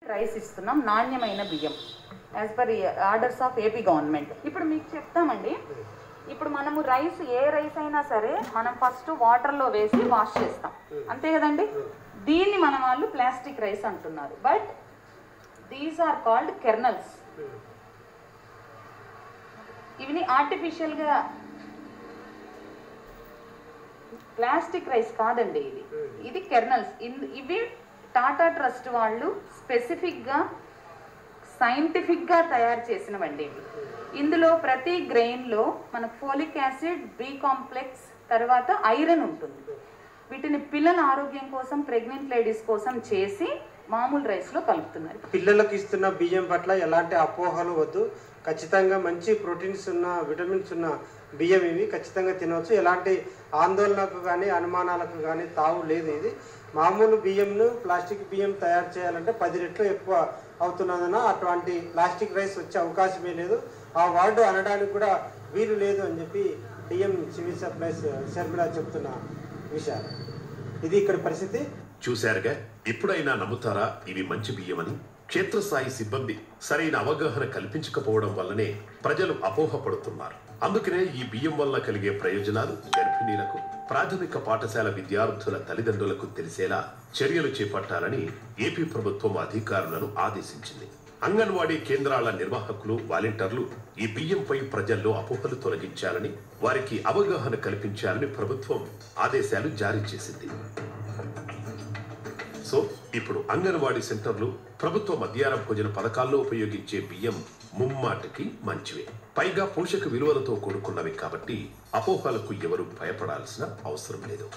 rice ఇస్తున్నాం నాణ్యమైన బియ్యం as per orders of AP government ఇప్పుడు మీకు చెప్తామండి ఇప్పుడు మనము రైస్ ఏ రైస్ అయినా సరే మనం ఫస్ట్ వాటర్లో వేసి వాష్ చేస్తాం అంతే కదండి దీన్ని మన వాళ్ళు ప్లాస్టిక్ రైస్ అంటున్నారు but these are called kernels ఇవి ఆర్టిఫిషియల్గా ప్లాస్టిక్ రైస్ కాదండి ఇది ఇది కెర్నల్స్ ఇవి టాటా ట్రస్ట్ వాళ్ళు స్పెసిఫిక్గా సైంటిఫిక్గా తయారు చేసినవండి ఇవి ఇందులో ప్రతి గ్రెయిన్లో మనకు ఫోలిక్ యాసిడ్ బి కాంప్లెక్స్ తర్వాత ఐరన్ ఉంటుంది వీటిని పిల్లల ఆరోగ్యం కోసం ప్రెగ్నెంట్ లేడీస్ కోసం చేసి మామూలు రైస్లో కలుపుతున్నారు పిల్లలకు ఇస్తున్న బియ్యం పట్ల ఎలాంటి అపోహలు వద్దు ఖచ్చితంగా మంచి ప్రోటీన్స్ ఉన్న విటమిన్స్ ఉన్న బియ్యం ఇవి ఖచ్చితంగా తినవచ్చు ఎలాంటి ఆందోళనకు కానీ అనుమానాలకు కానీ తావు లేదు ఇది మామూలు బియ్యంను ప్లాస్టిక్ బియ్యం తయారు చేయాలంటే పది రెట్లు ఎక్కువ అవుతున్నదన అటువంటి ప్లాస్టిక్ రైస్ వచ్చే అవకాశమే లేదు ఆ వార్డు అనడానికి కూడా వీలు లేదు అని చెప్పి డిఎం సివిల్ సప్లైస్ షర్మిల చెప్తున్న విషయాలు ఇది ఇక్కడ పరిస్థితి చూశారుగా ఇప్పుడైనా నమ్ముతారా ఇవి మంచి బియ్యమని క్షేత్రస్థాయి సిబ్బంది సరైన అవగాహన కల్పించకపోవడం వల్లనే ప్రజలు అపోహపడుతున్నారు అందుకనే ఈ బియ్యం వల్ల కలిగే ప్రయోజనాలు గర్భిణీలకు ప్రాథమిక పాఠశాల విద్యార్థుల తల్లిదండ్రులకు తెలిసేలా చర్యలు చేపట్టాలని ఏపీ ప్రభుత్వం అధికారులను ఆదేశించింది అంగన్వాడీ కేంద్రాల నిర్వాహకులు వాలంటీర్లు ఈ బియ్యంపై ప్రజల్లో అపోహలు తొలగించాలని వారికి అవగాహన కల్పించాలని ప్రభుత్వం ఆదేశాలు జారీ చేసింది సో ఇప్పుడు అంగన్వాడీ సెంటర్లు ప్రభుత్వ మధ్యాహ్న భోజన పథకాల్లో ఉపయోగించే బియ్యం ముమ్మాటికి మంచివే పైగా పోషక విలువలతో కూడుకున్నవి కాబట్టి అపోహలకు ఎవరు భయపడాల్సిన అవసరం లేదు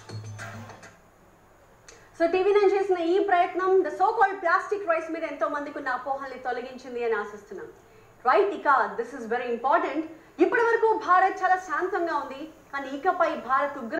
సో టీవీ నైన్ చేసిన ఈ ప్రయత్నం the so called plastic rice మీద ఎంతో మందికి ఉన్న అపోహల్ని తొలగించింది అని ఆశిస్తున్నాం రైట్ ఇక దిస్ ఇస్ వెరీ ఇంపార్టెంట్ ఇప్పటి వరకు భారత్ చాలా శాంతంగా ఉంది కానీ ఇకపై భారత్ ఉగ్ర